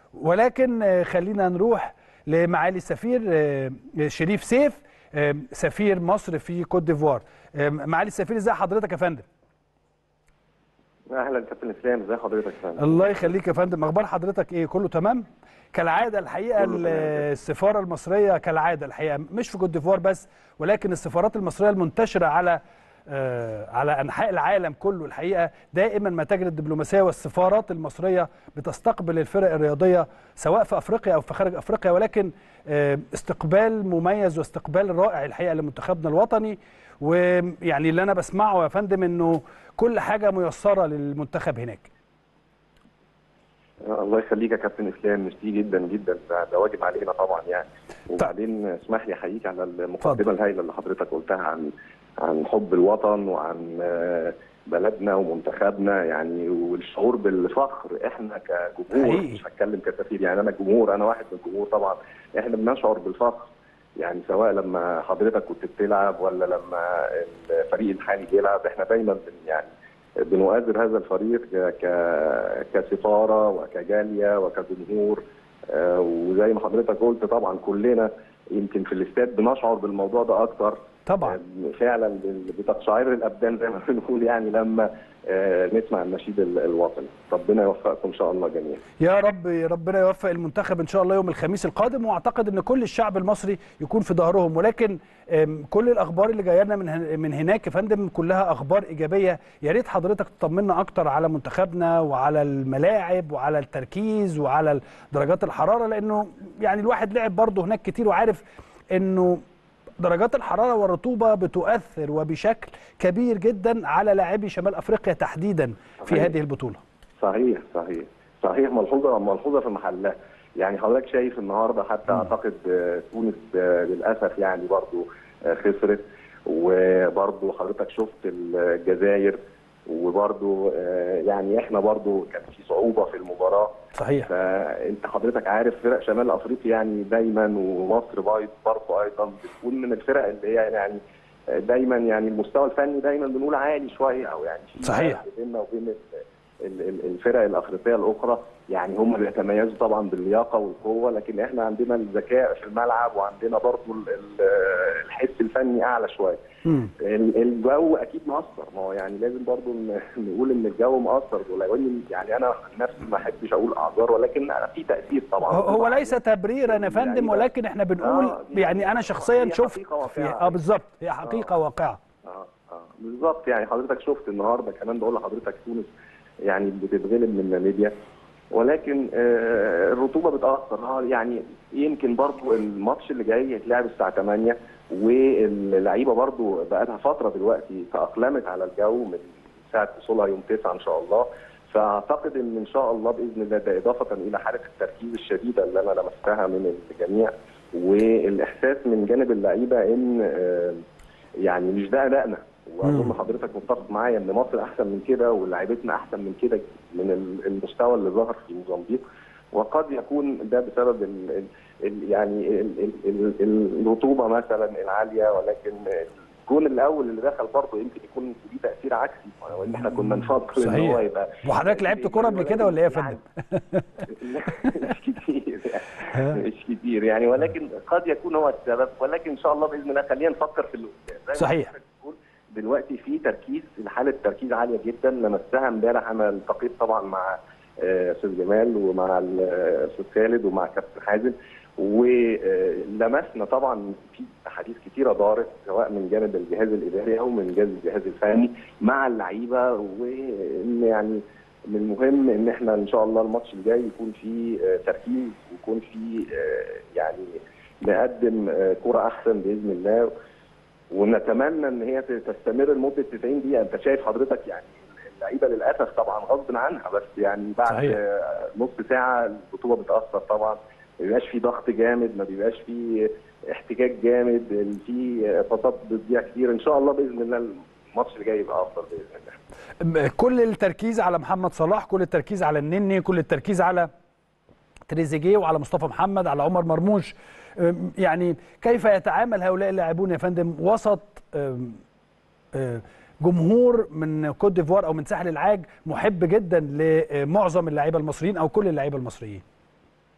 ولكن آه، خلينا نروح لمعالي السفير آه، شريف سيف آه، سفير مصر في كوت ديفوار آه، معالي السفير ازي حضرتك يا فندم اهلا كابتن اسلام ازي حضرتك يا فندم الله يخليك يا فندم اخبار حضرتك ايه كله تمام كالعاده الحقيقه كله تمام. السفاره المصريه كالعاده الحقيقه مش في كوت ديفوار بس ولكن السفارات المصريه المنتشره على آه، على انحاء العالم كله الحقيقه دائما ما تجري الدبلوماسيه والسفارات المصريه بتستقبل الفرق الرياضيه سواء في افريقيا او في خارج افريقيا ولكن آه، استقبال مميز واستقبال رائع الحقيقه لمنتخبنا الوطني ويعني اللي انا بسمعه يا فندم انه كل حاجه ميسره للمنتخب هناك الله يخليك يا كابتن اسلام ميرسي جدا جدا ده, ده واجب علينا طبعا يعني وبعدين اسمح لي احييك على المقدمه الهائله اللي حضرتك قلتها عن عن حب الوطن وعن آه، بلدنا ومنتخبنا يعني والشعور بالفخر احنا كجمهور حقيقي. مش هتكلم كسفير يعني انا جمهور انا واحد من الجمهور طبعا احنا بنشعر بالفخر يعني سواء لما حضرتك كنت بتلعب ولا لما الفريق الحالي بيلعب احنا دايما بن يعني بنؤازر هذا الفريق ك- ك- كسفاره وكجاليه وكجمهور آه، وزي ما حضرتك قلت طبعا كلنا يمكن في الاستاد بنشعر بالموضوع ده اكتر طبعا آه، فعلا بتقشعر الابدان زي ما بنقول يعني لما آه، نسمع النشيد ال- الوطني ربنا يوفقكم ان شاء الله جميعا يا رب ربنا يوفق المنتخب ان شاء الله يوم الخميس القادم واعتقد ان كل الشعب المصري يكون في ظهرهم ولكن أم، كل الاخبار اللي جايه لنا من هن- من هناك يا فندم كلها اخبار ايجابيه يا ريت حضرتك تطمنا اكتر على منتخبنا وعلى الملاعب وعلى التركيز وعلى درجات الحراره لانه يعني الواحد لعب برضه هناك كتير وعارف انه درجات الحراره والرطوبه بتؤثر وبشكل كبير جدا على لاعبي شمال افريقيا تحديدا في صحيح. هذه البطوله صحيح صحيح صحيح ملحوظه ملحوظه في محلها يعني حضرتك شايف النهارده حتى اعتقد آه، تونس آه، للاسف يعني برضو آه، خسرت وبرضو حضرتك شفت الجزائر وبرضو آه، يعني احنا برضو كان في صعوبه في المباراه صحيح فانت حضرتك عارف فرق شمال افريقيا يعني دايما ومصر بايض برضه ايضا بتكون من الفرق اللي هي يعني دايما يعني المستوى الفني دايما بنقول عالي شويه او يعني في صحيح. فرق بيننا وبين ال- ال- ال- الفرق الافريقيه الاخرى يعني هم بيتميزوا طبعا باللياقه والقوه لكن احنا عندنا الذكاء في الملعب وعندنا برضه ال- ال- الحس الفني اعلى شويه مم. ال- الجو اكيد مأثر ما هو يعني لازم برضو ن- نقول ان الجو مأثر ولو ان يعني انا عن نفسي ما احبش اقول اعذار ولكن في تأثير طبعا هو هو ليس تبريرا يا فندم يعني ولكن احنا بنقول آه، دي يعني انا شخصيا هي شفت حقيقة في واقعة. اه بالظبط هي حقيقه واقعه اه اه بالظبط يعني حضرتك شفت النهارده كمان بقول لحضرتك تونس يعني بتتغلب من ناميبيا ولكن آه الرطوبه بتاثر اه يعني يمكن برضو الماتش اللي جاي هيتلعب الساعه 8 واللعيبه برضو بقى لها فتره دلوقتي تاقلمت على الجو من ساعه وصولها يوم 9 ان شاء الله فاعتقد ان ان شاء الله باذن الله ده اضافه الى حاله التركيز الشديده اللي انا لمستها من الجميع والاحساس من جانب اللعيبه ان آه يعني مش ده ادائنا واظن حضرتك متفق معايا ان مصر احسن من كده ولاعيبتنا احسن من كده من ال- المستوى اللي ظهر في موزمبيق وقد يكون ده بسبب ال ال ال يعني ال ال ال ال الرطوبه مثلا العاليه ولكن الجون الاول اللي دخل برضه يمكن يكون ليه تاثير عكسي وان احنا كنا نفضل ان هو صحيح. يبقى وحضرتك لعبت كوره قبل كده ولا ايه يا فندم؟ مش كتير مش كتير يعني ولكن قد يكون هو السبب ولكن ان شاء الله باذن الله خلينا نفكر في اللي قدام زي ما صحيح. حضرتك بتقول، دلوقتي في تركيز حاله تركيز عاليه جدا لمستها امبارح انا التقيت طبعا مع آه، استاذ جمال ومع الاستاذ خالد ومع كابتن حازم ولمسنا طبعا في احاديث كتيره دارت سواء من جانب الجهاز الاداري او من جانب الجهاز الفني مع اللعيبه وان يعني من المهم ان احنا ان شاء الله الماتش الجاي يكون فيه آه، تركيز ويكون فيه آه، يعني نقدم آه، كرة احسن باذن الله ونتمنى ان هي تستمر لمده 90 دقيقه انت شايف حضرتك يعني اللعيبه للاسف طبعا غصب عنها بس يعني بعد صحيح. آه، نص ساعه الرطوبه بتاثر طبعا ما بيبقاش في ضغط جامد ما بيبقاش في احتكاك جامد في باصات بتضيع كتير ان شاء الله باذن الله الماتش اللي جاي يبقى افضل باذن الله م- كل التركيز على محمد صلاح كل التركيز على النني كل التركيز على تريزيجيه وعلى مصطفى محمد على عمر مرموش أم، يعني كيف يتعامل هؤلاء اللاعبون يا فندم وسط أم، أه، جمهور من كوت ديفوار او من ساحل العاج محب جدا لمعظم اللاعيبه المصريين او كل اللاعيبه المصريين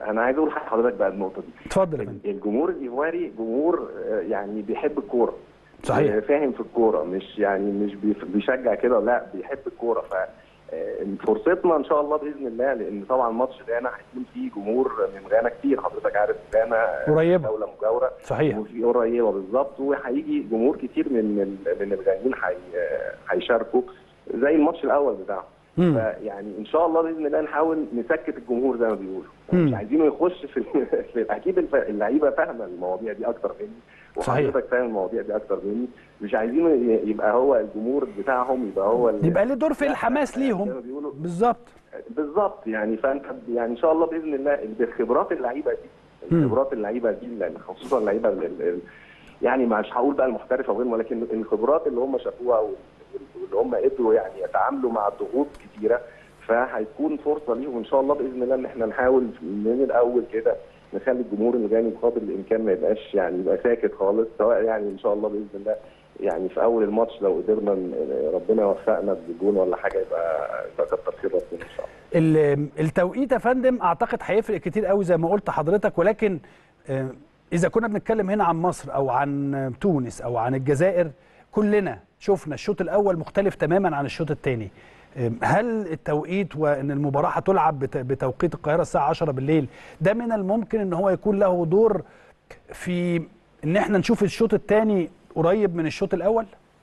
انا عايز اقول لحضرتك بقى النقطه دي اتفضل يا فندم الجمهور الايفواري جمهور آه، يعني بيحب الكوره صحيح. آه، فاهم في الكوره مش يعني مش بيف- بيشجع كده لا بيحب الكوره ف آه، فرصتنا ان شاء الله باذن الله لان طبعا ماتش غانا هيكون فيه جمهور من غانا كتير حضرتك عارف غانا آه، قريبة. دوله مجاوره صحيح وفي قريبه بالظبط وهيجي جمهور كتير من ال- من الغانيين هي- آه، هيشاركوا زي الماتش الاول بتاعهم مم. فيعني ان شاء الله باذن الله نحاول نسكت الجمهور زي ما بيقولوا مم. مش عايزينه يخش في, في اكيد الف- اللعيبه فاهمه المواضيع دي اكتر مني صحيح. وحضرتك فاهم المواضيع دي اكتر مني مش عايزينه ي- يبقى هو الجمهور بتاعهم يبقى هو ال- يبقى ليه دور في لا، الحماس زي ما ليهم بيقولوا بالظبط بالظبط يعني فانت يعني ان شاء الله باذن الله بخبرات اللعيبه دي مم. خبرات اللعيبه دي لأن خصوصا اللعيبه ال- ال- ال- يعني مش هقول بقى المحترفه وغيرهم ولكن الخبرات اللي هم شافوها واللي هم قدروا يعني يتعاملوا مع ضغوط كتيره فهيكون فرصه ليهم ان شاء الله باذن الله ان احنا نحاول من الاول كده نخلي الجمهور الغاني بقدر الامكان ما يبقاش يعني يبقى ساكت خالص سواء يعني ان شاء الله باذن الله يعني في اول الماتش لو قدرنا ن- ربنا يوفقنا بجون ولا حاجه يبقى يبقى كتر خير ربنا ان شاء الله ال- التوقيت يا فندم اعتقد هيفرق كتير قوي زي ما قلت حضرتك ولكن آه، اذا كنا بنتكلم هنا عن مصر او عن تونس او عن الجزائر كلنا شفنا الشوط الاول مختلف تماما عن الشوط الثاني هل التوقيت وان المباراه هتلعب بت- بتوقيت القاهره الساعه 10 بالليل ده من الممكن ان هو يكون له دور في ان احنا نشوف الشوط الثاني قريب من الشوط الاول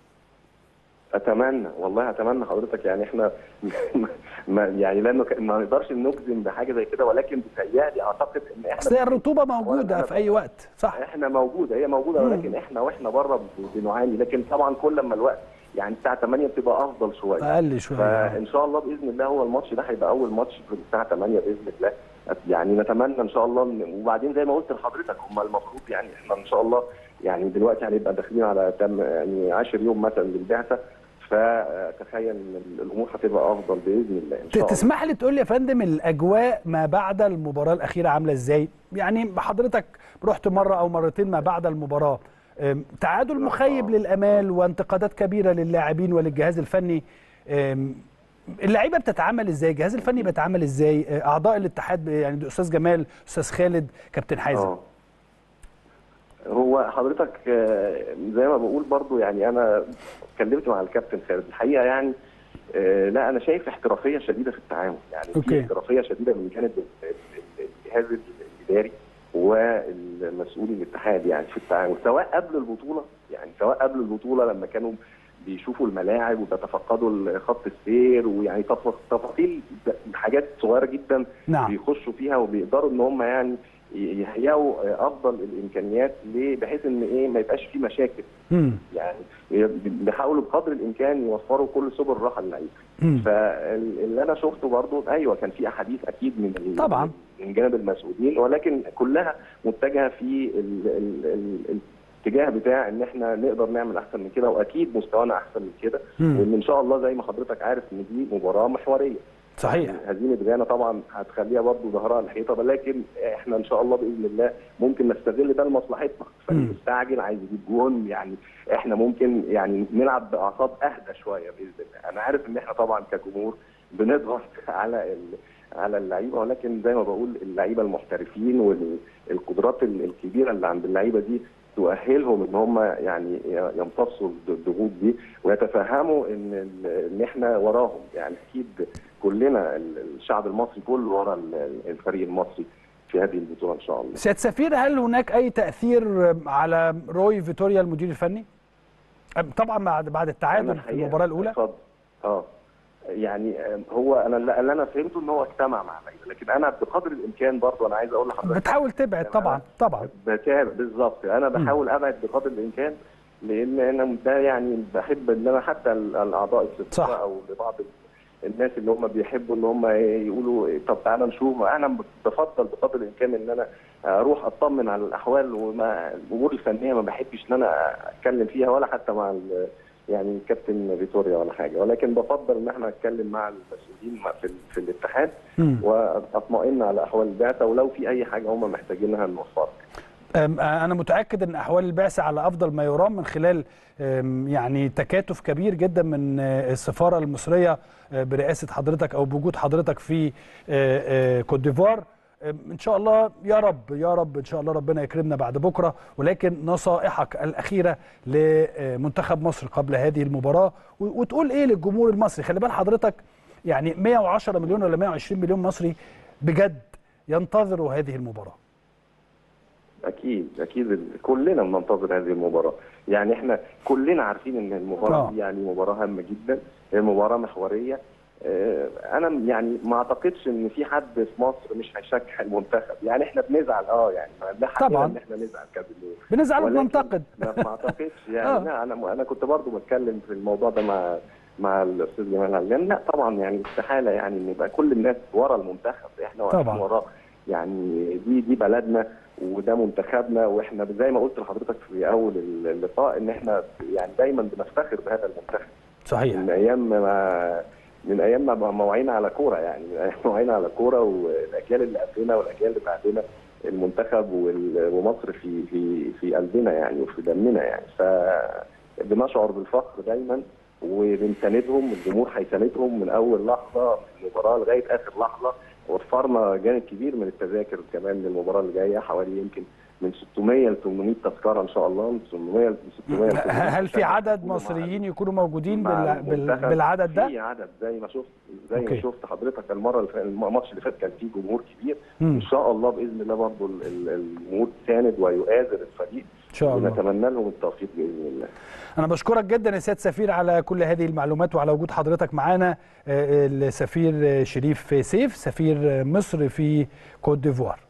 اتمنى والله اتمنى حضرتك يعني احنا ما يعني لا نك- ما نقدرش نجزم بحاجه زي كده ولكن بتهيألي اعتقد ان احنا اصل هي الرطوبه موجوده في اي وقت صح احنا موجوده هي موجوده مم. ولكن احنا واحنا بره بنعاني لكن طبعا كل ما الوقت يعني الساعه 8 بتبقى افضل شويه اقل شويه فان شاء الله باذن الله هو الماتش ده هيبقى اول ماتش في الساعه 8 باذن الله يعني نتمنى ان شاء الله إن- وبعدين زي ما قلت لحضرتك هم المفروض يعني احنا ان شاء الله يعني دلوقتي هنبقى داخلين على تم يعني 10 يوم مثلا للبعثه فتخيل ان الامور هتبقى افضل باذن الله ان شاء الله تسمح لي تقول لي يا فندم الاجواء ما بعد المباراه الاخيره عامله ازاي يعني حضرتك رحت مره او مرتين ما بعد المباراه أم، تعادل مخيب للامال وانتقادات كبيره للاعبين وللجهاز الفني أم، اللعيبه بتتعامل ازاي الجهاز الفني بيتعامل ازاي أه، اعضاء الاتحاد يعني ده استاذ جمال استاذ خالد كابتن حازم اه هو حضرتك آه، زي ما بقول برضو يعني انا اتكلمت مع الكابتن خالد الحقيقه يعني آه، لا انا شايف احترافيه شديده في التعامل يعني أوكي. في احترافيه شديده من جانب ال- ال- الجهاز الاداري والمسؤول الاتحاد يعني في التعامل سواء قبل البطوله يعني سواء قبل البطوله لما كانوا بيشوفوا الملاعب وبيتفقدوا خط السير ويعني تف- تفاصيل حاجات صغيره جدا نعم بيخشوا فيها وبيقدروا ان هم يعني يهيئوا افضل الامكانيات ليه بحيث ان ايه ما يبقاش في مشاكل مم. يعني بيحاولوا بقدر الامكان يوفروا كل سبل الراحه للعيبه مم. فاللي انا شفته برضو ايوه كان في احاديث اكيد من ال- طبعاً. من جانب المسؤولين ولكن كلها متجهه في ال ال ال الاتجاه بتاع ان احنا نقدر نعمل احسن من كده واكيد مستوانا احسن من كده مم. وان ان شاء الله زي ما حضرتك عارف ان دي مباراه محوريه صحيح يعني هزيمه غانا طبعا هتخليها برضه ظهرها الحيطه ولكن احنا ان شاء الله باذن الله ممكن نستغل ده لمصلحتنا مم. فمستعجل عايز يجيب جون يعني احنا ممكن يعني نلعب باعصاب اهدى شويه باذن الله انا عارف ان احنا طبعا كجمهور بنضغط على ال... على اللعيبه ولكن زي ما بقول اللعيبه المحترفين والقدرات الكبيره اللي عند اللعيبه دي تؤهلهم ان هم يعني يمتصوا الضغوط دي ويتفهموا ان ال- ان احنا وراهم يعني اكيد كلنا ال- الشعب المصري كله ورا ال- الفريق المصري في هذه البطوله ان شاء الله. سيادة سفير هل هناك اي تاثير على روي فيتوريا المدير الفني أم، طبعا بعد بعد أنا التعادل في الحقيقة- المباراه الاولى اتفضل اه يعني آه، هو انا اللي اللي انا فهمته ان هو اجتمع مع اللعيبه لكن انا بقدر الامكان برضه انا عايز اقول لحضرتك بتحاول تبعد طبعا طبعا بتابع بالظبط انا بحاول ابعد بقدر الامكان لان انا ده يعني بحب ان انا حتى ال- الاعضاء صح. الصفوه او لبعض الناس اللي هم بيحبوا ان هم يقولوا إيه، طب تعالى نشوف انا بفضل بقدر الامكان ان انا اروح اطمن على الاحوال وما الامور الفنيه ما بحبش ان انا اتكلم فيها ولا حتى مع ال- يعني كابتن فيتوريا ولا حاجه ولكن بفضل ان احنا نتكلم مع المسؤولين مع- في, ال- في الاتحاد مم. واطمئن على احوال البعثه ولو في اي حاجه هم محتاجينها نوفرها أم، انا متاكد ان احوال البعثه على افضل ما يرام من خلال أم، يعني تكاتف كبير جدا من آه، السفاره المصريه آه، برئاسه حضرتك او بوجود حضرتك في آه، آه، كوت ديفوار ان شاء الله يا رب يا رب ان شاء الله ربنا يكرمنا بعد بكره ولكن نصائحك الاخيره لمنتخب مصر قبل هذه المباراه وتقول ايه للجمهور المصري خلي بال حضرتك يعني 110 مليون ولا 120 مليون مصري بجد ينتظروا هذه المباراه اكيد اكيد كلنا بننتظر هذه المباراه يعني احنا كلنا عارفين ان المباراه دي يعني مباراه هامه جدا هي مباراه محوريه انا يعني ما اعتقدش ان في حد في مصر مش هيشجع المنتخب يعني احنا بنزعل اه يعني ده طبعا ان احنا نزعل كجمهور بنزعل وبننتقد ما اعتقدش يعني آه. لا انا انا كنت برضو بتكلم في الموضوع ده مع مع الاستاذ جمال علام لا طبعا يعني استحاله يعني ان يبقى كل الناس ورا المنتخب احنا واقفين وراه يعني دي دي بلدنا وده منتخبنا واحنا زي ما قلت لحضرتك في اول اللقاء ان احنا يعني دايما بنفتخر بهذا المنتخب صحيح من ايام ما من ايام ما موعينا على كوره يعني من ايام موعينا على كوره والاجيال اللي قبلنا والاجيال اللي بعدنا المنتخب ومصر في في في قلبنا يعني وفي دمنا يعني فبنشعر بالفخر دايما وبنساندهم الجمهور هيساندهم من اول لحظه في المباراه لغايه اخر لحظه وفرنا جانب كبير من التذاكر كمان للمباراه اللي جايه حوالي يمكن من 600 ل 800 تذكره ان شاء الله من 600 ل 600 هل في عدد مصريين يكونوا موجودين بال... بال... بالعدد ده؟ في عدد زي ما شفت زي ما شفت حضرتك المره اللي الماتش اللي فات كان فيه جمهور كبير مم. ان شاء الله باذن الله برضه الجمهور ساند ويؤازر الفريق ان شاء الله ونتمنى لهم التوفيق باذن الله انا بشكرك جدا يا سياده سفير على كل هذه المعلومات وعلى وجود حضرتك معانا السفير شريف سيف سفير مصر في كوت ديفوار